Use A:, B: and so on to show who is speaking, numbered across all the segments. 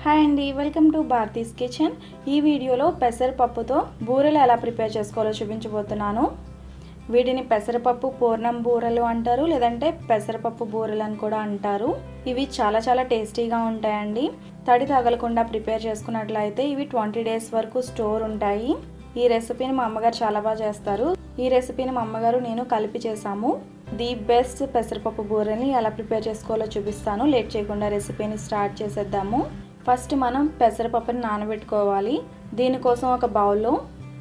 A: hi అండి welcome to Bharati's kitchen ఈ వీడియోలో పెసరపప్పుతో బూరెలు ఎలా ప్రిపేర్ చేసుకోవాలో చూపించబోతున్నాను వీటిని పెసరపప్పు పూర్ణం బూరెలు అంటారు లేదంటే పెసరపప్పు బూరెలు అని కూడా అంటారు ఇవి చాలా చాలా టేస్టీగా ఉంటాయండి తడి తగలకుండా ప్రిపేర్ చేసుకున్నట్లయితే ఇవి ట్వంటీ డేస్ వరకు స్టోర్ ఉంటాయి ఈ రెసిపీని మా అమ్మగారు చాలా బాగా చేస్తారు ఈ రెసిపీని మా అమ్మగారు నేను కలిపి చేసాము ది బెస్ట్ పెసరపప్పు బూరెని ఎలా ప్రిపేర్ చేసుకోవాలో చూపిస్తాను లేట్ చేయకుండా రెసిపీని స్టార్ట్ చేసేద్దాము ఫస్ట్ మనం పెసరపప్పుని నానబెట్టుకోవాలి దీనికోసం ఒక బౌల్లో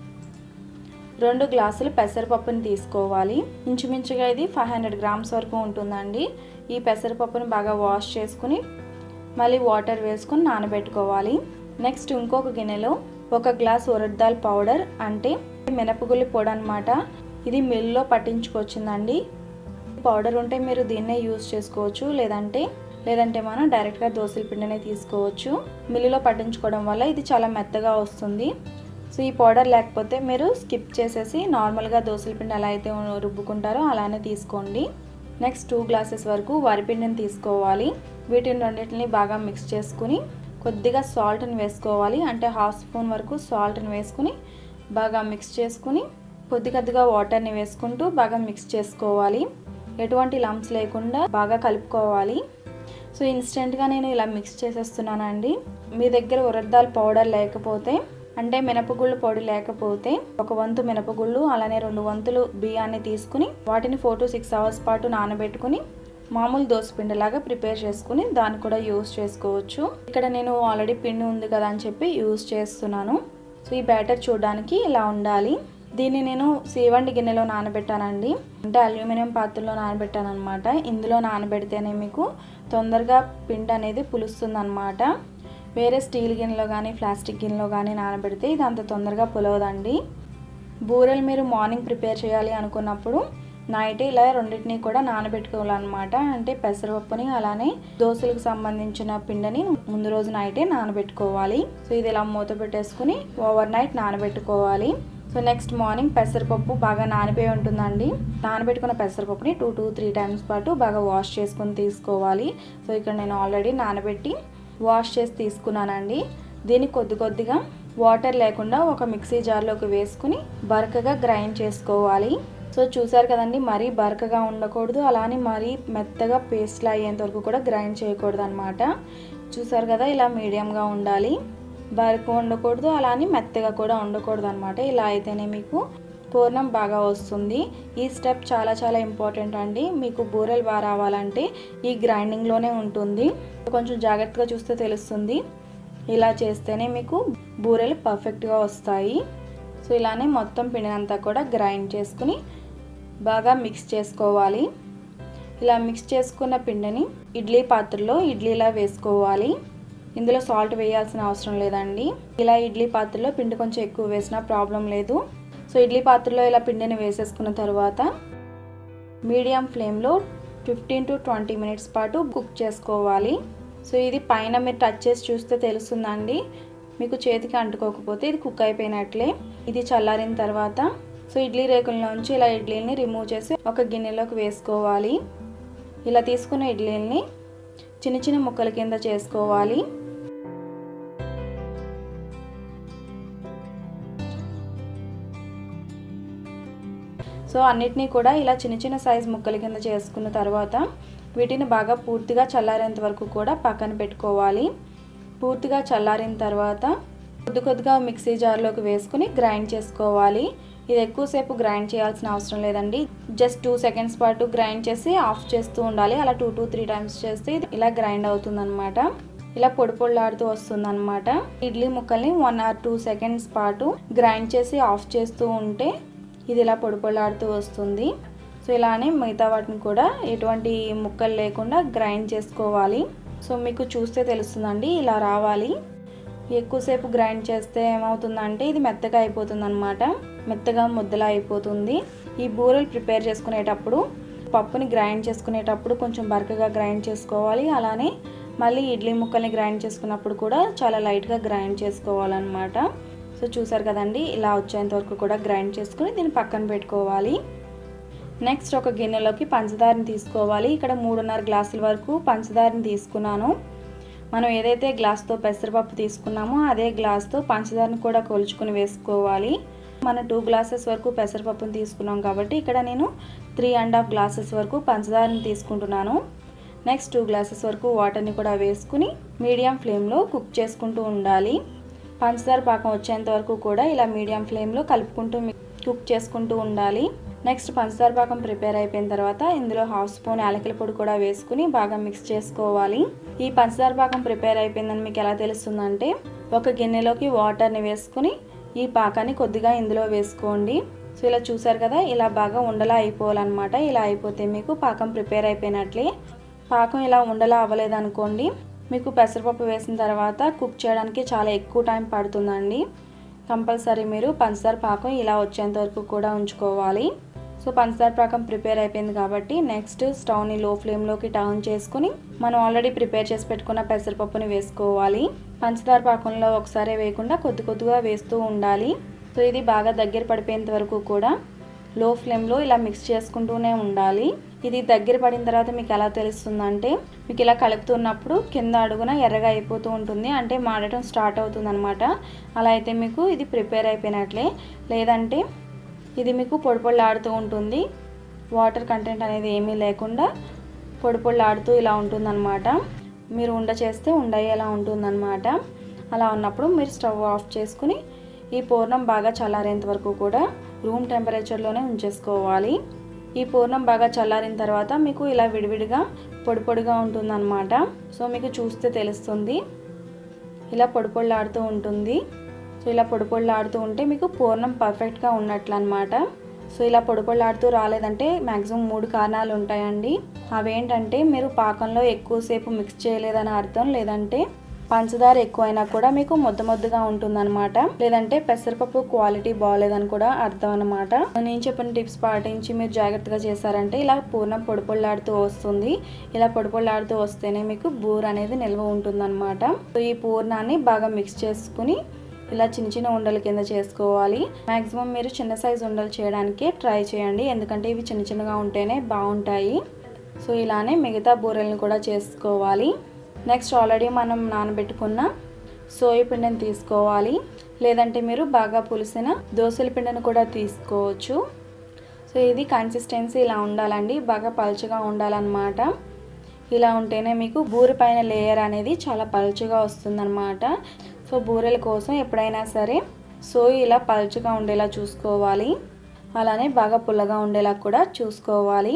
A: రెండు గ్లాసులు పెసరపప్పుని తీసుకోవాలి ఇంచుమించుగా ఇది ఫైవ్ హండ్రెడ్ గ్రామ్స్ వరకు ఉంటుందండి ఈ పెసరపప్పుని బాగా వాష్ చేసుకుని మళ్ళీ వాటర్ వేసుకుని నానబెట్టుకోవాలి నెక్స్ట్ ఇంకొక గిన్నెలో ఒక గ్లాస్ ఉరద్దాల్ పౌడర్ అంటే మినపగుల్లి పొడి అనమాట ఇది మిల్లో పట్టించుకొచ్చిందండి పౌడర్ ఉంటే మీరు దీన్నే యూజ్ చేసుకోవచ్చు లేదంటే లేదంటే మనం డైరెక్ట్గా దోశల పిండినే తీసుకోవచ్చు మిల్లులో పట్టించుకోవడం వల్ల ఇది చాలా మెత్తగా వస్తుంది సో ఈ పౌడర్ లేకపోతే మీరు స్కిప్ చేసేసి నార్మల్గా దోశల పిండి ఎలా అయితే రుబ్బుకుంటారో అలానే తీసుకోండి నెక్స్ట్ టూ గ్లాసెస్ వరకు వరిపిండిని తీసుకోవాలి వీటిని రెండింటిని బాగా మిక్స్ చేసుకుని కొద్దిగా సాల్ట్ని వేసుకోవాలి అంటే హాఫ్ స్పూన్ వరకు సాల్ట్ని వేసుకుని బాగా మిక్స్ చేసుకుని కొద్ది కొద్దిగా వాటర్ని వేసుకుంటూ బాగా మిక్స్ చేసుకోవాలి ఎటువంటి లంప్స్ లేకుండా బాగా కలుపుకోవాలి సో ఇన్స్టెంట్గా నేను ఇలా మిక్స్ చేసేస్తున్నానండి మీ దగ్గర ఉరద్దాల పౌడర్ లేకపోతే అంటే మినపగుళ్ళు పొడి లేకపోతే ఒక వంతు మినపగుళ్ళు అలానే రెండు వంతులు బియ్యాన్ని తీసుకుని వాటిని ఫోర్ టు సిక్స్ అవర్స్ పాటు నానబెట్టుకుని మామూలు దోశ పిండిలాగా ప్రిపేర్ చేసుకుని దాన్ని కూడా యూస్ చేసుకోవచ్చు ఇక్కడ నేను ఆల్రెడీ పిండి ఉంది కదా అని చెప్పి యూస్ చేస్తున్నాను సో ఈ బ్యాటర్ చూడడానికి ఇలా ఉండాలి దీన్ని నేను సీవండి గిన్నెలో నానబెట్టానండి అంటే అల్యూమినియం పాత్రలో నానబెట్టాను అనమాట ఇందులో నానబెడితేనే మీకు తొందరగా పిండి అనేది పులుస్తుంది అనమాట వేరే స్టీల్ గిన్నెలో కానీ ప్లాస్టిక్ గిన్నెలో కానీ నానబెడితే ఇది అంత తొందరగా పులవదండి బూరెలు మీరు మార్నింగ్ ప్రిపేర్ చేయాలి అనుకున్నప్పుడు నైట్ ఇలా రెండింటిని కూడా నానబెట్టుకోవాలన్నమాట అంటే పెసరపప్పుని అలానే దోశలకు సంబంధించిన పిండిని ముందు రోజు నైటే నానబెట్టుకోవాలి సో ఇది ఇలా మూత పెట్టేసుకుని ఓవర్ నైట్ నానబెట్టుకోవాలి సో నెక్స్ట్ మార్నింగ్ పెసరపప్పు బాగా నానిపోయి ఉంటుందండి నానబెట్టుకున్న పెసరపప్పుని టూ టూ త్రీ టైమ్స్ పాటు బాగా వాష్ చేసుకుని తీసుకోవాలి సో ఇక్కడ నేను ఆల్రెడీ నానబెట్టి వాష్ చేసి తీసుకున్నానండి దీన్ని కొద్ది కొద్దిగా వాటర్ లేకుండా ఒక మిక్సీ జార్లోకి వేసుకుని బరకగా గ్రైండ్ చేసుకోవాలి సో చూసారు కదండి మరీ బరకగా ఉండకూడదు అలానే మరీ మెత్తగా పేస్ట్లా అయ్యేంత వరకు కూడా గ్రైండ్ చేయకూడదు అనమాట చూసారు కదా ఇలా మీడియంగా ఉండాలి బరకు ఉండకూడదు అలానే మెత్తగా కూడా ఉండకూడదు అనమాట ఇలా అయితేనే మీకు పూర్ణం బాగా వస్తుంది ఈ స్టెప్ చాలా చాలా ఇంపార్టెంట్ అండి మీకు బూరెలు బాగా రావాలంటే ఈ గ్రైండింగ్లోనే ఉంటుంది కొంచెం జాగ్రత్తగా చూస్తే తెలుస్తుంది ఇలా చేస్తేనే మీకు బూరెలు పర్ఫెక్ట్గా వస్తాయి సో ఇలానే మొత్తం పిండినంతా కూడా గ్రైండ్ చేసుకుని బాగా మిక్స్ చేసుకోవాలి ఇలా మిక్స్ చేసుకున్న పిండిని ఇడ్లీ పాత్రలో ఇడ్లీలా వేసుకోవాలి ఇందులో సాల్ట్ వేయాల్సిన అవసరం లేదండి ఇలా ఇడ్లీ పాత్రలో పిండి కొంచెం ఎక్కువ వేసినా ప్రాబ్లం లేదు సో ఇడ్లీ పాత్రలో ఇలా పిండిని వేసేసుకున్న తర్వాత మీడియం ఫ్లేమ్లో ఫిఫ్టీన్ టు ట్వంటీ మినిట్స్ పాటు కుక్ చేసుకోవాలి సో ఇది పైన మీరు టచ్ చేసి చూస్తే తెలుస్తుందండి మీకు చేతికి అంటుకోకపోతే ఇది కుక్ అయిపోయినట్లే ఇది చల్లారిన తర్వాత సో ఇడ్లీ రేకుల్లోంచి ఇలా ఇడ్లీని రిమూవ్ చేసి ఒక గిన్నెలోకి వేసుకోవాలి ఇలా తీసుకున్న ఇడ్లీని చిన్న చిన్న ముక్కల కింద చేసుకోవాలి సో అన్నిటినీ కూడా ఇలా చిన్న చిన్న సైజ్ ముక్కల కింద చేసుకున్న తర్వాత వీటిని బాగా పూర్తిగా చల్లారేంత వరకు కూడా పక్కన పెట్టుకోవాలి పూర్తిగా చల్లారిన తర్వాత కొద్ది కొద్దిగా మిక్సీ జార్లోకి వేసుకుని గ్రైండ్ చేసుకోవాలి ఇది ఎక్కువసేపు గ్రైండ్ చేయాల్సిన అవసరం లేదండి జస్ట్ టూ సెకండ్స్ పాటు గ్రైండ్ చేసి ఆఫ్ చేస్తూ ఉండాలి అలా టూ టూ త్రీ టైమ్స్ చేస్తే ఇలా గ్రైండ్ అవుతుందన్నమాట ఇలా పొడి పొడిలాడుతూ వస్తుందన్నమాట ఇడ్లీ ముక్కల్ని వన్ ఆర్ టూ సెకండ్స్ పాటు గ్రైండ్ చేసి ఆఫ్ చేస్తూ ఉంటే ఇది ఇలా పొడి పొడిలాడుతూ వస్తుంది సో ఇలానే మిగతా వాటిని కూడా ఎటువంటి ముక్కలు లేకుండా గ్రైండ్ చేసుకోవాలి సో మీకు చూస్తే తెలుస్తుందండి ఇలా రావాలి ఎక్కువసేపు గ్రైండ్ చేస్తే ఏమవుతుందంటే ఇది మెత్తగా అయిపోతుంది అనమాట మెత్తగా ముద్దలా అయిపోతుంది ఈ బూరెలు ప్రిపేర్ చేసుకునేటప్పుడు పప్పుని గ్రైండ్ చేసుకునేటప్పుడు కొంచెం బరకగా గ్రైండ్ చేసుకోవాలి అలానే మళ్ళీ ఇడ్లీ ముక్కల్ని గ్రైండ్ చేసుకున్నప్పుడు కూడా చాలా లైట్గా గ్రైండ్ చేసుకోవాలన్నమాట సో చూసారు కదండి ఇలా వచ్చేంత వరకు కూడా గ్రైండ్ చేసుకుని దీన్ని పక్కన పెట్టుకోవాలి నెక్స్ట్ ఒక గిన్నెలోకి పంచదారని తీసుకోవాలి ఇక్కడ మూడున్నర గ్లాసుల వరకు పంచదారని తీసుకున్నాను మనం ఏదైతే గ్లాస్తో పెసరపప్పు తీసుకున్నామో అదే గ్లాస్తో పంచదారను కూడా కొలుచుకుని వేసుకోవాలి మనం టూ గ్లాసెస్ వరకు పెసరపప్పును తీసుకున్నాం కాబట్టి ఇక్కడ నేను త్రీ అండ్ హాఫ్ గ్లాసెస్ వరకు పంచదారని తీసుకుంటున్నాను నెక్స్ట్ టూ గ్లాసెస్ వరకు వాటర్ని కూడా వేసుకుని మీడియం ఫ్లేమ్లో కుక్ చేసుకుంటూ ఉండాలి పంచదార పాకం వచ్చేంత వరకు కూడా ఇలా మీడియం ఫ్లేమ్లో కలుపుకుంటూ కుక్ చేసుకుంటూ ఉండాలి నెక్స్ట్ పంచదార పాకం ప్రిపేర్ అయిపోయిన తర్వాత ఇందులో హాఫ్ స్పూన్ యాలకుల పొడి కూడా వేసుకుని బాగా మిక్స్ చేసుకోవాలి ఈ పంచదార పాకం ప్రిపేర్ అయిపోయిందని మీకు ఎలా తెలుస్తుందంటే ఒక గిన్నెలోకి వాటర్ని వేసుకుని ఈ పాకాన్ని కొద్దిగా ఇందులో వేసుకోండి సో ఇలా చూసారు కదా ఇలా బాగా ఉండలా అయిపోవాలన్నమాట ఇలా అయిపోతే మీకు పాకం ప్రిపేర్ అయిపోయినట్లే పాకం ఇలా ఉండలా అవ్వలేదనుకోండి మీకు పెసరపప్పు వేసిన తర్వాత కుక్ చేయడానికి చాలా ఎక్కువ టైం పడుతుందండి కంపల్సరీ మీరు పంచదార పాకం ఇలా వచ్చేంత వరకు కూడా ఉంచుకోవాలి సో పంచదార పాకం ప్రిపేర్ అయిపోయింది కాబట్టి నెక్స్ట్ స్టవ్ని లో ఫ్లేమ్లోకి టర్న్ చేసుకుని మనం ఆల్రెడీ ప్రిపేర్ చేసి పెట్టుకున్న పెసరపప్పుని వేసుకోవాలి పంచదార పాకంలో ఒకసారి వేయకుండా కొద్ది కొద్దిగా వేస్తూ ఉండాలి సో ఇది బాగా దగ్గర పడిపోయేంత వరకు కూడా లో ఫ్లేమ్లో ఇలా మిక్స్ చేసుకుంటూనే ఉండాలి ఇది దగ్గర పడిన తర్వాత మీకు ఎలా తెలుస్తుందంటే మీకు ఇలా కలుపుతున్నప్పుడు కింద అడుగున ఎర్రగా అయిపోతూ ఉంటుంది అంటే మాడటం స్టార్ట్ అవుతుంది అనమాట అలా అయితే మీకు ఇది ప్రిపేర్ అయిపోయినట్లే లేదంటే ఇది మీకు పొడి పొళ్ళాడుతూ ఉంటుంది వాటర్ కంటెంట్ అనేది ఏమీ లేకుండా పొడి పొళ్ళాడుతూ ఇలా ఉంటుందన్నమాట మీరు ఉండ చేస్తే ఉండయ్యేలా ఉంటుందన్నమాట అలా ఉన్నప్పుడు మీరు స్టవ్ ఆఫ్ చేసుకుని ఈ పూర్ణం బాగా చల్లారేంత వరకు కూడా రూమ్ టెంపరేచర్లోనే ఉంచేసుకోవాలి ఈ పూర్ణం బాగా చల్లారిన తర్వాత మీకు ఇలా విడివిడిగా పొడి పొడిగా ఉంటుందన్నమాట సో మీకు చూస్తే తెలుస్తుంది ఇలా పొడి పొళ్ళాడుతూ ఉంటుంది సో ఇలా పొడి పొళ్ళాడుతూ ఉంటే మీకు పూర్ణం పర్ఫెక్ట్గా ఉన్నట్లు అనమాట సో ఇలా పొడి పొళ్ళాడుతూ రాలేదంటే మ్యాక్సిమం మూడు కారణాలు ఉంటాయండి అవేంటంటే మీరు పాకంలో ఎక్కువసేపు మిక్స్ చేయలేదని అర్థం లేదంటే పంచదార ఎక్కువైనా కూడా మీకు ముద్ద ముద్దగా ఉంటుందన్నమాట లేదంటే పెసరపప్పు క్వాలిటీ బాగాలేదని కూడా అర్థం అనమాట నేను చెప్పిన టిప్స్ పాటించి మీరు జాగ్రత్తగా చేశారంటే ఇలా పూర్ణం పొడి పొళ్ళాడుతూ వస్తుంది ఇలా పొడి పొళ్ళాడుతూ వస్తేనే మీకు బూర్ అనేది నిల్వ ఉంటుందన్నమాట సో ఈ పూర్ణాన్ని బాగా మిక్స్ చేసుకుని ఇలా చిన్న చిన్న ఉండల కింద చేసుకోవాలి మ్యాక్సిమం మీరు చిన్న సైజు ఉండలు చేయడానికే ట్రై చేయండి ఎందుకంటే ఇవి చిన్న చిన్నగా ఉంటేనే బాగుంటాయి సో ఇలానే మిగతా బూరెలను కూడా చేసుకోవాలి నెక్స్ట్ ఆల్రెడీ మనం నానబెట్టుకున్న సోయ పిండిని తీసుకోవాలి లేదంటే మీరు బాగా పులిసిన దోసల పిండిని కూడా తీసుకోవచ్చు సో ఇది కన్సిస్టెన్సీ ఇలా ఉండాలండి బాగా పలుచగా ఉండాలన్నమాట ఇలా ఉంటేనే మీకు బూరె పైన లేయర్ అనేది చాలా పలుచగా వస్తుందన్నమాట సో బూరెల కోసం ఎప్పుడైనా సరే సోయి ఇలా పలుచగా ఉండేలా చూసుకోవాలి అలానే బాగా పుల్లగా ఉండేలా కూడా చూసుకోవాలి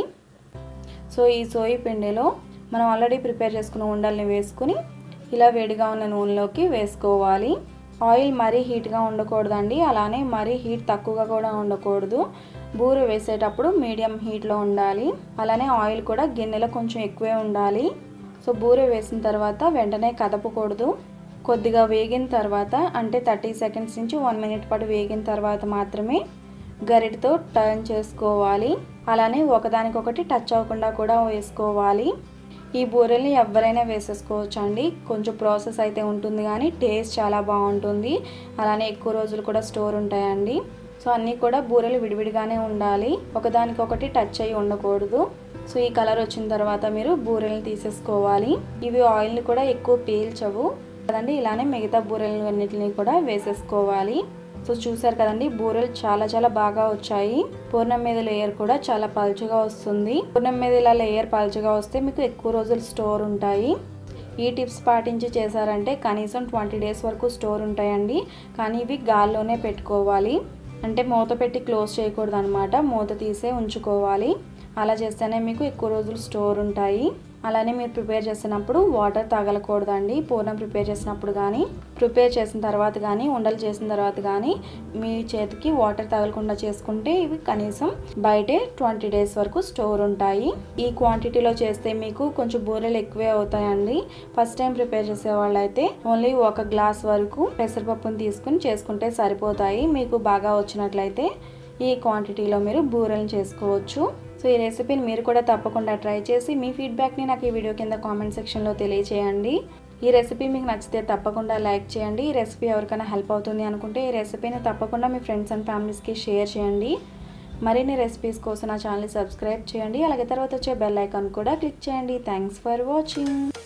A: సో ఈ సోయి పిండిలో మనం ఆల్రెడీ ప్రిపేర్ చేసుకున్న ఉండల్ని వేసుకుని ఇలా వేడిగా ఉన్న నూనెలోకి వేసుకోవాలి ఆయిల్ మరీ హీట్గా ఉండకూడదండి అలానే మరీ హీట్ తక్కువగా కూడా ఉండకూడదు బూరె వేసేటప్పుడు మీడియం హీట్లో ఉండాలి అలానే ఆయిల్ కూడా గిన్నెలో కొంచెం ఎక్కువే ఉండాలి సో బూరె వేసిన తర్వాత వెంటనే కదపకూడదు కొద్దిగా వేగిన తర్వాత అంటే థర్టీ సెకండ్స్ నుంచి వన్ మినిట్ పాటు వేగిన తర్వాత మాత్రమే గరిటతో టర్న్ చేసుకోవాలి అలానే ఒకదానికొకటి టచ్ అవ్వకుండా కూడా వేసుకోవాలి ఈ బూరెల్ని ఎవరైనా వేసేసుకోవచ్చు అండి కొంచెం ప్రాసెస్ అయితే ఉంటుంది కానీ టేస్ట్ చాలా బాగుంటుంది అలానే ఎక్కువ రోజులు కూడా స్టోర్ ఉంటాయండి సో అన్నీ కూడా బూరెలు విడివిడిగానే ఉండాలి ఒకదానికొకటి టచ్ అయ్యి ఉండకూడదు సో ఈ కలర్ వచ్చిన తర్వాత మీరు బూరెల్ని తీసేసుకోవాలి ఇవి ఆయిల్ని కూడా ఎక్కువ పీల్చవు కదండి ఇలానే మిగతా బూరెలు అన్నిటిని కూడా వేసేసుకోవాలి సో చూసారు కదండి బూరెలు చాలా చాలా బాగా వచ్చాయి పూర్ణం మీద లేయర్ కూడా చాలా పలుచగా వస్తుంది పూర్ణం మీద ఇలా లేయర్ పలుచగా వస్తే మీకు ఎక్కువ రోజులు స్టోర్ ఉంటాయి ఈ టిప్స్ పాటించి చేశారంటే కనీసం ట్వంటీ డేస్ వరకు స్టోర్ ఉంటాయండి కానీ ఇవి గాల్లోనే పెట్టుకోవాలి అంటే మూత పెట్టి క్లోజ్ చేయకూడదు అనమాట మూత తీసే ఉంచుకోవాలి అలా చేస్తేనే మీకు ఎక్కువ రోజులు స్టోర్ ఉంటాయి అలానే మీరు ప్రిపేర్ చేసినప్పుడు వాటర్ తగలకూడదండి పూర్ణం ప్రిపేర్ చేసినప్పుడు కానీ ప్రిపేర్ చేసిన తర్వాత కానీ ఉండలు చేసిన తర్వాత కానీ మీ చేతికి వాటర్ తగలకుండా చేసుకుంటే ఇవి కనీసం బయటే ట్వంటీ డేస్ వరకు స్టోర్ ఉంటాయి ఈ క్వాంటిటీలో చేస్తే మీకు కొంచెం బూరెలు ఎక్కువే అవుతాయండి ఫస్ట్ టైం ప్రిపేర్ చేసే వాళ్ళైతే ఓన్లీ ఒక గ్లాస్ వరకు పెసరపప్పుని తీసుకుని చేసుకుంటే సరిపోతాయి మీకు బాగా వచ్చినట్లయితే ఈ క్వాంటిటీలో మీరు బూరెలు చేసుకోవచ్చు సో ఈ రెసిపీని మీరు కూడా తప్పకుండా ట్రై చేసి మీ ఫీడ్బ్యాక్ని నాకు ఈ వీడియో కింద కామెంట్ సెక్షన్లో తెలియచేయండి ఈ రెసిపీ మీకు నచ్చితే తప్పకుండా లైక్ చేయండి ఈ రెసిపీ ఎవరికైనా హెల్ప్ అవుతుంది అనుకుంటే ఈ రెసిపీని తప్పకుండా మీ ఫ్రెండ్స్ అండ్ ఫ్యామిలీస్కి షేర్ చేయండి మరిన్ని రెసిపీస్ కోసం నా ఛానల్ని సబ్స్క్రైబ్ చేయండి అలాగే తర్వాత వచ్చే బెల్ ఐకాన్ కూడా క్లిక్ చేయండి థ్యాంక్స్ ఫర్ వాచింగ్